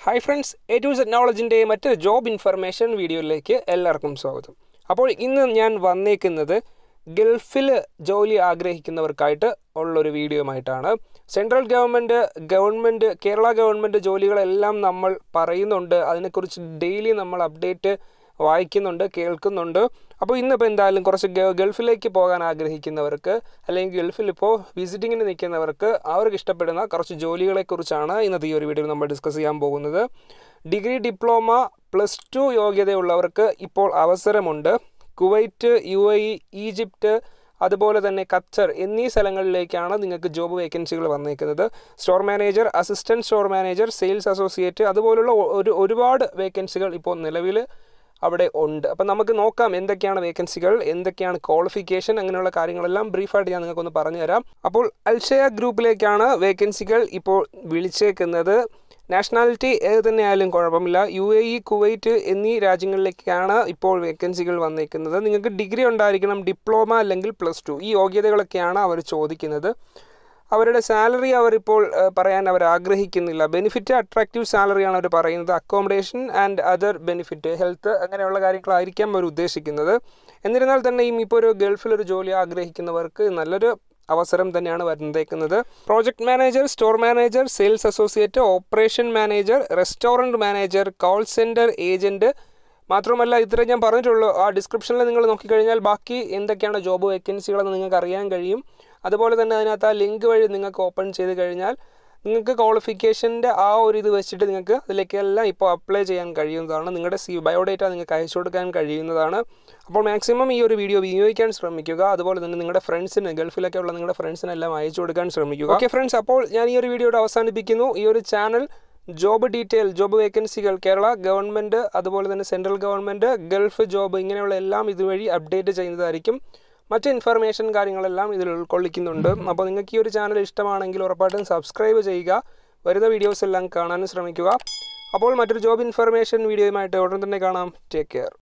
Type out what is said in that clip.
hi friends A to Z നോളജിൻ്റെ മറ്റൊരു job information വീഡിയോയിലേക്ക് എല്ലാവർക്കും സ്വാഗതം അപ്പോൾ ഇന്ന് ഞാൻ വന്നേക്കുന്നത് ഗൾഫിൽ ജോലി ആഗ്രഹിക്കുന്നവർക്കായിട്ട് ഉള്ളൊരു വീഡിയോയുമായിട്ടാണ് central government government Kerala government ജോലികളെല്ലാം നമ്മൾ പറയുന്നുണ്ട് അതിനെക്കുറിച്ച് ഡെയിലി നമ്മൾ അപ്ഡേറ്റ് വായിക്കുന്നുണ്ട് കേൾക്കുന്നുണ്ട് അപ്പോൾ ഇന്നിപ്പോൾ എന്തായാലും കുറച്ച് ഗ- ഗൾഫിലേക്ക് പോകാൻ ആഗ്രഹിക്കുന്നവർക്ക് അല്ലെങ്കിൽ ഗൾഫിൽ ഇപ്പോൾ വിസിറ്റിങ്ങിന് നിൽക്കുന്നവർക്ക് അവർക്ക് ഇഷ്ടപ്പെടുന്ന കുറച്ച് ജോലികളെക്കുറിച്ചാണ് ഇന്നത്തെ ഈ ഒരു വീഡിയോയിൽ നമ്മൾ ഡിസ്കസ് ചെയ്യാൻ പോകുന്നത് ഡിഗ്രി ഡിപ്ലോമ പ്ലസ് ടു യോഗ്യതയുള്ളവർക്ക് ഇപ്പോൾ അവസരമുണ്ട് Kuwait U A E Egypt അതുപോലെ തന്നെ ഖത്തർ എന്നീ സ്ഥലങ്ങളിലേക്കാണ് നിങ്ങൾക്ക് ജോബ് വേക്കൻസികൾ വന്നേക്കുന്നത് store manager assistant store manager sales associate അതുപോലുള്ള ഒ- ഒരു ഒരുപാട് വേക്കൻസികൾ ഇപ്പോൾ നിലവിൽ അവിടെ ഉണ്ട് അപ്പം നമുക്ക് നോക്കാം എന്തൊക്കെയാണ് വേക്കൻസികൾ എന്തൊക്കെയാണ് ക്വാളിഫിക്കേഷൻ അങ്ങനെയുള്ള കാര്യങ്ങളെല്ലാം ബ്രീഫായിട്ട് ഞാൻ നിങ്ങൾക്കൊന്ന് പറഞ്ഞു തരാം അപ്പോൾ അൽഷയ ഗ്രൂപ്പിലേക്കാണ് വേക്കൻസികൾ ഇപ്പോൾ വിളിച്ചേക്കുന്നത് നാഷണാലിറ്റി ഏത് തന്നെയായാലും കുഴപ്പമില്ല യു എ ഇ കുവൈറ്റ് എന്നീ രാജ്യങ്ങളിലേക്കാണ് ഇപ്പോൾ വേക്കൻസികൾ വന്നേക്കുന്നത് നിങ്ങൾക്ക് ഡിഗ്രി ഉണ്ടായിരിക്കണം ഡിപ്ലോമ അല്ലെങ്കിൽ പ്ലസ് ടു ഈ യോഗ്യതകളൊക്കെയാണ് അവർ ചോദിക്കുന്നത് അവരുടെ സാലറി അവരിപ്പോൾ ഏഹ്, പറയാൻ അവർ ആഗ്രഹിക്കുന്നില്ല ബെനിഫിറ്റ് അട്രാക്റ്റീവ് സാലറിയാണ് അവർ പറയുന്നത് accommodation and other benefit health അങ്ങനെയുള്ള കാര്യങ്ങളായിരിക്കാം അവർ ഉദ്ദേശിക്കുന്നത് എന്നിരുന്നാൽ തന്നെയും ഇപ്പോൾ ഒരു ഗൾഫിലൊരു ജോലി ആഗ്രഹിക്കുന്നവർക്ക് നല്ലൊരു അവസരം തന്നെയാണ് വന്നേക്കുന്നത് project manager store manager sales associate operation manager restaurant manager call centre agent മാത്രമല്ല ഇത്ര ഞാൻ പറഞ്ഞിട്ടുള്ളൂ ആ ഡിസ്ക്രിപ്ഷനിൽ നിങ്ങൾ നോക്കിക്കഴിഞ്ഞാൽ ബാക്കി എന്തൊക്കെയാണ് ജോബ് വേക്കൻസികളെന്ന് നിങ്ങൾക്ക് അറിയാൻ കഴിയും അതുപോലെ തന്നെ അതിനകത്ത് ആ ലിങ്ക് വഴി നിങ്ങൾക്ക് ഓപ്പൺ ചെയ്ത് കഴിഞ്ഞാൽ നിങ്ങൾക്ക് ക്വാളിഫിക്കേഷൻ്റെ ആ ഒരു ഇത് വെച്ചിട്ട് നിങ്ങൾക്ക് അതിലേക്കെല്ലാം ഇപ്പോൾ അപ്ലൈ ചെയ്യാൻ കഴിയുന്നതാണ് നിങ്ങളുടെ സി ബയോഡേറ്റ നിങ്ങൾക്ക് അയച്ചു കൊടുക്കാൻ കഴിയുന്നതാണ് അപ്പോൾ മാക്സിമം ഈ ഒരു വീഡിയോ വിനിയോഗിക്കാൻ ശ്രമിക്കുക അതുപോലെ തന്നെ നിങ്ങളുടെ ഫ്രണ്ട്സിന് ഗൾഫിലൊക്കെ ഉള്ള നിങ്ങളുടെ ഫ്രണ്ട്സിനെല്ലാം അയച്ചു കൊടുക്കാൻ ശ്രമിക്കുക ഓക്കെ ഫ്രണ്ട്സ് അപ്പോൾ ഞാൻ ഈ ഒരു വീഡിയോയുടെ അവസാനിപ്പിക്കുന്നു ഈ ഒരു ചാനൽ ജോബ് ഡീറ്റെയിൽ ജോബ് വേക്കൻസികൾ കേരള ഗവൺമെൻറ് അതുപോലെ തന്നെ സെൻട്രൽ ഗവൺമെൻറ് ഗൾഫ് ജോബ് ഇങ്ങനെയുള്ള എല്ലാം ഇതുവഴി അപ്ഡേറ്റ് ചെയ്യുന്നതായിരിക്കും മറ്റ് ഇൻഫർമേഷൻ കാര്യങ്ങളെല്ലാം ഇതിൽ ഉൾക്കൊള്ളിക്കുന്നുണ്ട് അപ്പോൾ നിങ്ങൾക്ക് ഈ ഒരു ചാനൽ ഇഷ്ടമാണെങ്കിൽ ഉറപ്പായിട്ടും സബ്സ്ക്രൈബ് ചെയ്യുക വരുന്ന വീഡിയോസ് എല്ലാം കാണാനും ശ്രമിക്കുക അപ്പോൾ മറ്റൊരു ജോബ് ഇൻഫർമേഷൻ വീഡിയോയുമായിട്ട് ഉടൻ തന്നെ കാണാം ടേക്ക് കെയർ